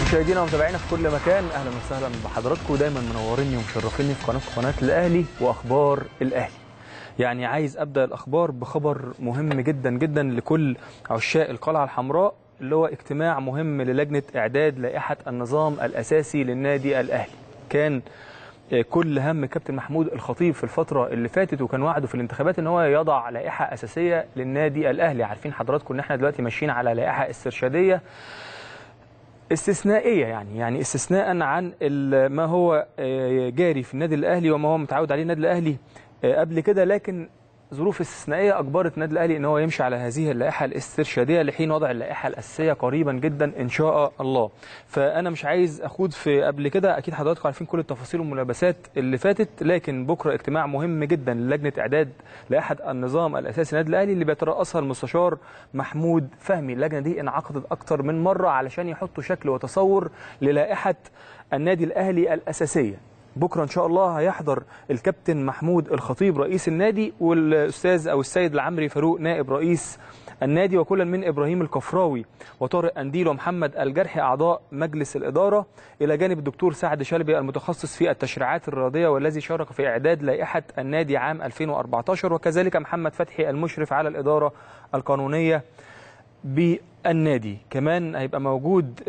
مشاهدينا ومتابعينا في كل مكان اهلا وسهلا بحضراتكم دايما منوريني ومشرفيني في قناه قناه الاهلي واخبار الاهلي يعني عايز ابدا الاخبار بخبر مهم جدا جدا لكل عشاق القلعه الحمراء اللي هو اجتماع مهم للجنه اعداد لائحه النظام الاساسي للنادي الاهلي كان كل هم كابتن محمود الخطيب في الفتره اللي فاتت وكان وعده في الانتخابات ان هو يضع لائحه اساسيه للنادي الاهلي عارفين حضراتكم ان احنا دلوقتي ماشيين على لائحه استرشاديه استثنائيه يعني يعني استثناء عن ما هو جاري في النادي الاهلي وما هو متعود عليه النادي الاهلي قبل كده لكن ظروف استثنائيه اجبرت النادي الاهلي ان هو يمشي على هذه اللائحه الاسترشاديه لحين وضع اللائحه الاساسيه قريبا جدا ان شاء الله فانا مش عايز اخوض في قبل كده اكيد حضراتكم عارفين كل التفاصيل والملابسات اللي فاتت لكن بكره اجتماع مهم جدا للجنه اعداد لائحه النظام الاساسي للنادي الاهلي اللي بيترأسها المستشار محمود فهمي اللجنه دي انعقدت اكتر من مره علشان يحطوا شكل وتصور للائحه النادي الاهلي الاساسيه بكره ان شاء الله هيحضر الكابتن محمود الخطيب رئيس النادي والاستاذ او السيد العمري فاروق نائب رئيس النادي وكلا من ابراهيم الكفراوي وطارق انديل ومحمد الجرحي اعضاء مجلس الاداره الى جانب الدكتور سعد شلبي المتخصص في التشريعات الرياضيه والذي شارك في اعداد لائحه النادي عام 2014 وكذلك محمد فتحي المشرف على الاداره القانونيه بالنادي كمان هيبقى موجود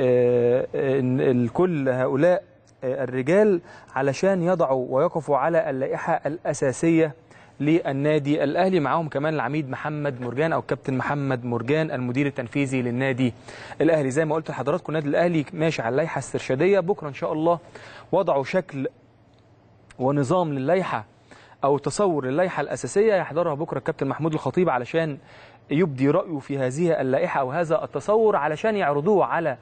كل هؤلاء الرجال علشان يضعوا ويقفوا على اللائحة الأساسية للنادي الأهلي معاهم كمان العميد محمد مرجان أو كابتن محمد مرجان المدير التنفيذي للنادي الأهلي زي ما قلت لحضراتكم النادي الأهلي ماشي على اللائحة الاسترشادية بكرة إن شاء الله وضعوا شكل ونظام للائحة أو تصور للائحة الأساسية يحضرها بكرة الكابتن محمود الخطيب علشان يبدي رأيه في هذه اللائحة أو هذا التصور علشان يعرضوه على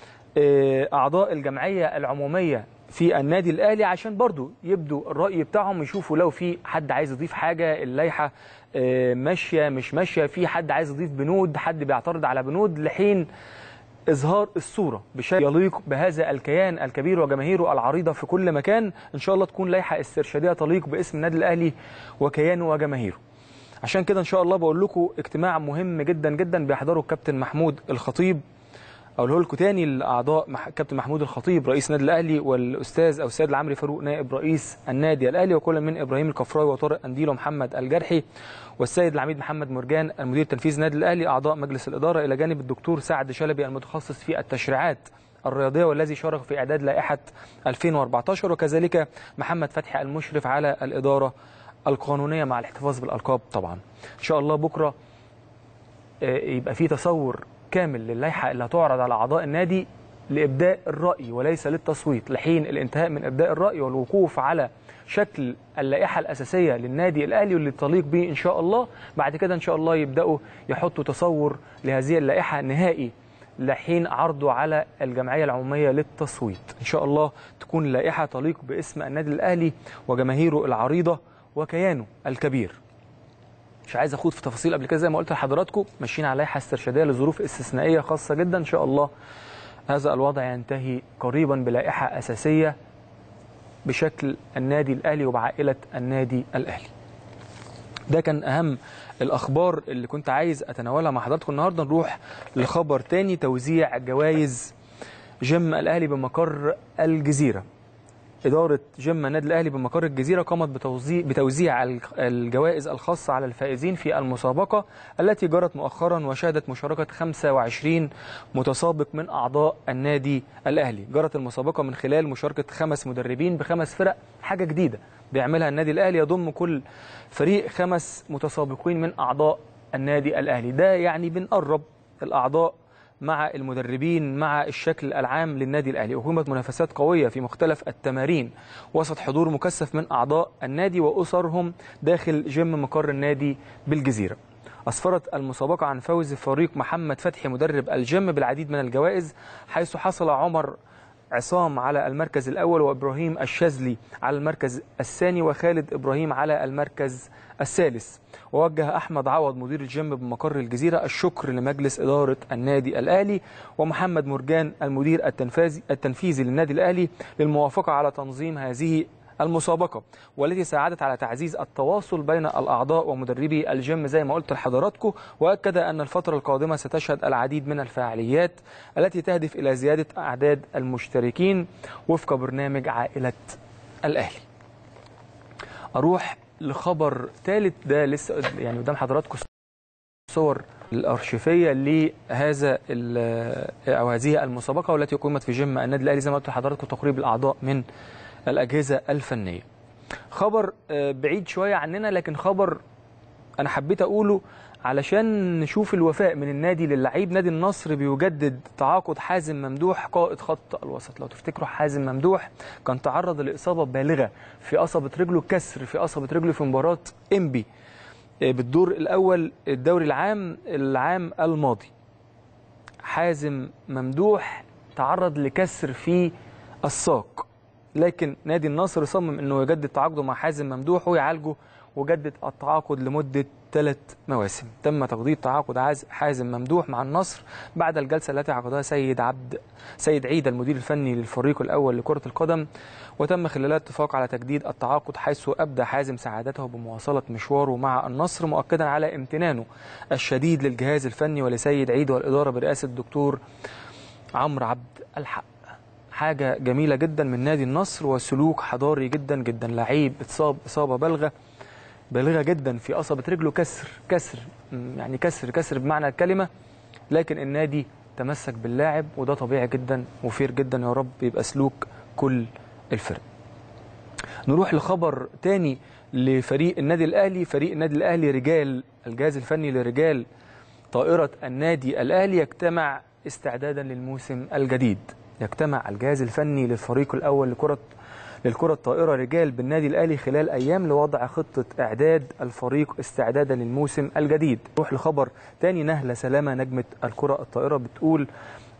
اعضاء الجمعيه العموميه في النادي الاهلي عشان برضو يبدوا الراي بتاعهم يشوفوا لو في حد عايز يضيف حاجه اللائحه ماشيه مش ماشيه في حد عايز يضيف بنود حد بيعترض على بنود لحين اظهار الصوره بشكل يليق بهذا الكيان الكبير وجماهيره العريضه في كل مكان ان شاء الله تكون لائحه استرشاديه تليق باسم النادي الاهلي وكيانه وجماهيره عشان كده ان شاء الله بقول لكم اجتماع مهم جدا جدا بيحضره الكابتن محمود الخطيب اقوله لكم تاني الاعضاء مح... كابتن محمود الخطيب رئيس النادي الاهلي والاستاذ او السيد العمري فاروق نائب رئيس النادي الاهلي وكل من ابراهيم الكفراوي وطارق انديل ومحمد الجرحي والسيد العميد محمد مرجان المدير التنفيذي النادي الاهلي اعضاء مجلس الاداره الى جانب الدكتور سعد شلبي المتخصص في التشريعات الرياضيه والذي شارك في اعداد لائحه 2014 وكذلك محمد فتحي المشرف على الاداره القانونيه مع الاحتفاظ بالالقاب طبعا ان شاء الله بكره يبقى في تصور كامل للائحه اللي هتعرض على اعضاء النادي لابداء الراي وليس للتصويت لحين الانتهاء من ابداء الراي والوقوف على شكل اللائحه الاساسيه للنادي الاهلي واللي تليق به ان شاء الله بعد كده ان شاء الله يبداوا يحطوا تصور لهذه اللائحه نهائي لحين عرضه على الجمعيه العموميه للتصويت ان شاء الله تكون اللائحه تليق باسم النادي الاهلي وجماهيره العريضه وكيانه الكبير مش عايز اخوض في تفاصيل قبل كده زي ما قلت لحضراتكم ماشيين على لائحه استرشاديه لظروف استثنائيه خاصه جدا ان شاء الله هذا الوضع ينتهي قريبا بلائحه اساسيه بشكل النادي الاهلي وبعائله النادي الاهلي. ده كان اهم الاخبار اللي كنت عايز اتناولها مع حضراتكم النهارده نروح لخبر تاني توزيع جوائز جيم الاهلي بمقر الجزيره. إدارة جيم النادي الأهلي بمقر الجزيرة قامت بتوزيع, بتوزيع الجوائز الخاصة على الفائزين في المسابقة التي جرت مؤخرا وشهدت مشاركة 25 متسابق من أعضاء النادي الأهلي جرت المسابقة من خلال مشاركة خمس مدربين بخمس فرق حاجة جديدة بيعملها النادي الأهلي يضم كل فريق خمس متسابقين من أعضاء النادي الأهلي ده يعني بنقرب الأعضاء مع المدربين مع الشكل العام للنادي الاهلي اقيمت منافسات قويه في مختلف التمارين وسط حضور مكثف من اعضاء النادي واسرهم داخل جيم مقر النادي بالجزيره أسفرت المسابقة عن فوز فريق محمد فتحي مدرب الجيم بالعديد من الجوائز حيث حصل عمر عصام على المركز الأول وإبراهيم الشاذلي على المركز الثاني وخالد إبراهيم على المركز الثالث ووجه أحمد عوض مدير الجيم بمقر الجزيرة الشكر لمجلس إدارة النادي الأهلي ومحمد مرجان المدير التنفيذي, التنفيذي للنادي الأهلي للموافقة على تنظيم هذه المسابقة والتي ساعدت على تعزيز التواصل بين الأعضاء ومدربي الجيم زي ما قلت لحضراتكم وأكد أن الفترة القادمة ستشهد العديد من الفعاليات التي تهدف إلى زيادة أعداد المشتركين وفق برنامج عائلة الأهلي أروح لخبر ثالث ده لسه يعني قدام حضراتكم صور الارشيفيه لهذا او هذه المسابقه والتي اقيمت في جيم النادي الاهلي زي ما قلت لحضراتكم تقريب الاعضاء من الاجهزه الفنيه. خبر بعيد شويه عننا لكن خبر انا حبيت اقوله علشان نشوف الوفاء من النادي للعيب نادي النصر بيجدد تعاقد حازم ممدوح قائد خط الوسط لو تفتكروا حازم ممدوح كان تعرض لاصابه بالغه في قصبه رجله كسر في قصبه رجله في مباراه انبي بالدور الاول الدوري العام العام الماضي حازم ممدوح تعرض لكسر في الساق لكن نادي النصر صمم انه يجدد تعاقده مع حازم ممدوح ويعالجه وجدد التعاقد لمده ثلاث مواسم تم تجديد تعاقد حازم ممدوح مع النصر بعد الجلسه التي عقدها سيد عبد سيد عيد المدير الفني للفريق الاول لكره القدم وتم خلالها اتفاق على تجديد التعاقد حيث ابدى حازم سعادته بمواصله مشواره مع النصر مؤكدا على امتنانه الشديد للجهاز الفني ولسيد عيد والاداره برئاسه الدكتور عمرو عبد الحق حاجه جميله جدا من نادي النصر وسلوك حضاري جدا جدا لعيب اتصاب اصابه بالغه بالغه جدا في قصبه رجله كسر كسر يعني كسر كسر بمعنى الكلمه لكن النادي تمسك باللاعب وده طبيعي جدا وفير جدا يا رب يبقى سلوك كل الفرق نروح لخبر تاني لفريق النادي الاهلي فريق النادي الاهلي رجال الجهاز الفني لرجال طائره النادي الاهلي يجتمع استعدادا للموسم الجديد يجتمع الجهاز الفني للفريق الاول لكره للكرة الطائرة رجال بالنادي الأهلي خلال أيام لوضع خطة إعداد الفريق استعدادا للموسم الجديد نروح لخبر تاني نهلة سلامة نجمة الكرة الطائرة بتقول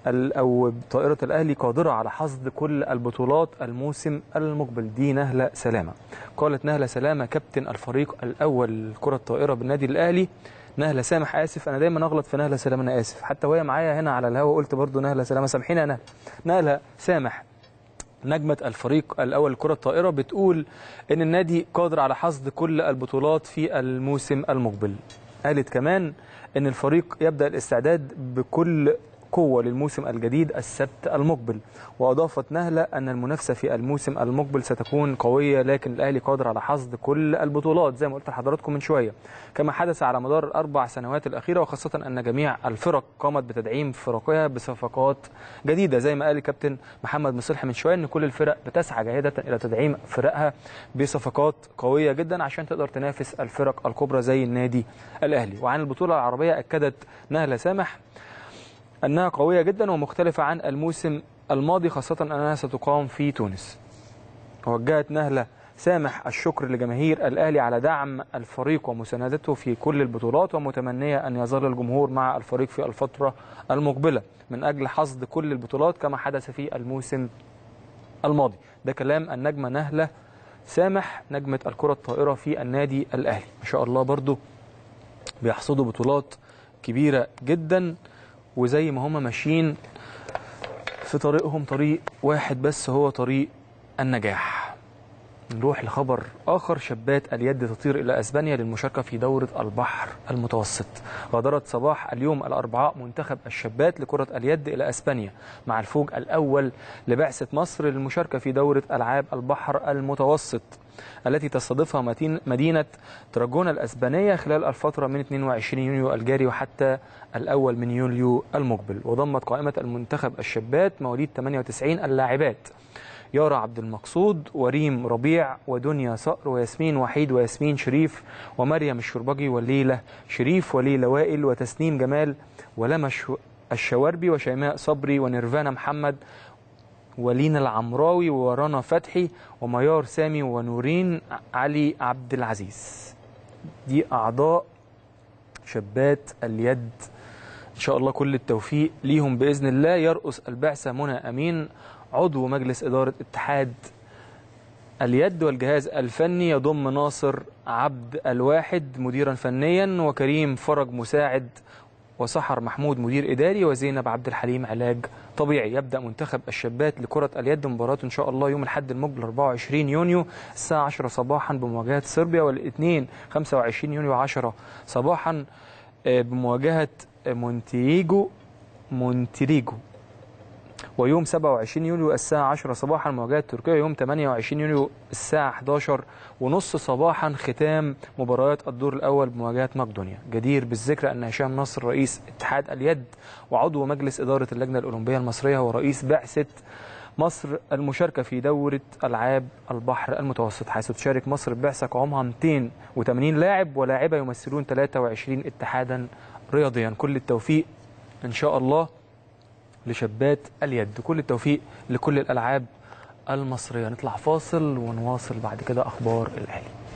أو طائرة الأهلي قادرة على حصد كل البطولات الموسم المقبل دي نهلة سلامة قالت نهلة سلامة كابتن الفريق الأول لكرة الطائرة بالنادي الأهلي نهله سامح اسف انا دايما اغلط في نهله سلامه انا اسف حتى وهي معايا هنا على الهوا قلت برضو نهله سلامه سامحيني انا نهله سامح نجمة الفريق الأول لكرة الطائرة بتقول إن النادي قادر على حصد كل البطولات في الموسم المقبل قالت كمان إن الفريق يبدأ الاستعداد بكل قوة للموسم الجديد السبت المقبل وأضافت نهلة أن المنافسة في الموسم المقبل ستكون قوية لكن الأهلي قادر على حصد كل البطولات زي ما قلت لحضراتكم من شوية كما حدث على مدار الأربع سنوات الأخيرة وخاصة أن جميع الفرق قامت بتدعيم فرقها بصفقات جديدة زي ما قال الكابتن محمد مصلح من شوية أن كل الفرق بتسعى جاهدة إلى تدعيم فرقها بصفقات قوية جدا عشان تقدر تنافس الفرق الكبرى زي النادي الأهلي وعن البطولة العربية أكدت نهلة سامح أنها قوية جدا ومختلفة عن الموسم الماضي خاصة أنها ستقام في تونس وجهت نهلة سامح الشكر لجماهير الأهلي على دعم الفريق ومساندته في كل البطولات ومتمنية أن يظل الجمهور مع الفريق في الفترة المقبلة من أجل حصد كل البطولات كما حدث في الموسم الماضي ده كلام النجمة نهلة سامح نجمة الكرة الطائرة في النادي الأهلي ما شاء الله برضو بيحصدوا بطولات كبيرة جداً وزي ما هم ماشيين في طريقهم طريق واحد بس هو طريق النجاح نروح لخبر آخر شابات اليد تطير إلى أسبانيا للمشاركة في دورة البحر المتوسط غادرت صباح اليوم الأربعاء منتخب الشابات لكرة اليد إلى أسبانيا مع الفوج الأول لبعثة مصر للمشاركة في دورة ألعاب البحر المتوسط التي تستضيفها مدينة تراجونا الأسبانية خلال الفترة من 22 يونيو الجاري وحتى الأول من يوليو المقبل وضمت قائمة المنتخب الشابات مواليد 98 اللاعبات يارا عبد المقصود وريم ربيع ودنيا صقر وياسمين وحيد وياسمين شريف ومريم الشربجي وليلى شريف وليلى وائل وتسنيم جمال ولما الشواربي وشيماء صبري ونيرفانا محمد ولينا العمراوي ورنا فتحي وميار سامي ونورين علي عبد العزيز دي أعضاء شابات اليد إن شاء الله كل التوفيق ليهم بإذن الله يرأس البعثة منى أمين عضو مجلس إدارة اتحاد اليد والجهاز الفني يضم ناصر عبد الواحد مديرا فنيا وكريم فرج مساعد وسحر محمود مدير إداري وزينب عبد الحليم علاج طبيعي يبدأ منتخب الشابات لكرة اليد مباراة إن شاء الله يوم الأحد المقبل 24 يونيو الساعة 10 صباحا بمواجهة صربيا والاثنين 25 يونيو 10 صباحا آه، بمواجهة مونتيريجو مونتيريجو ويوم 27 يوليو الساعة 10 صباحا مواجهة تركيا يوم 28 يوليو الساعة 11 ونص صباحا ختام مباريات الدور الأول بمواجهة مقدونيا جدير بالذكر أن هشام نصر رئيس اتحاد اليد وعضو مجلس إدارة اللجنة الأولمبية المصرية ورئيس بعثة مصر المشاركة في دورة ألعاب البحر المتوسط حيث تشارك مصر ببعثة قوامها 280 لاعب ولاعبة يمثلون 23 اتحادا رياضيا كل التوفيق إن شاء الله لشابات اليد كل التوفيق لكل الألعاب المصرية نطلع فاصل ونواصل بعد كده أخبار الأهلي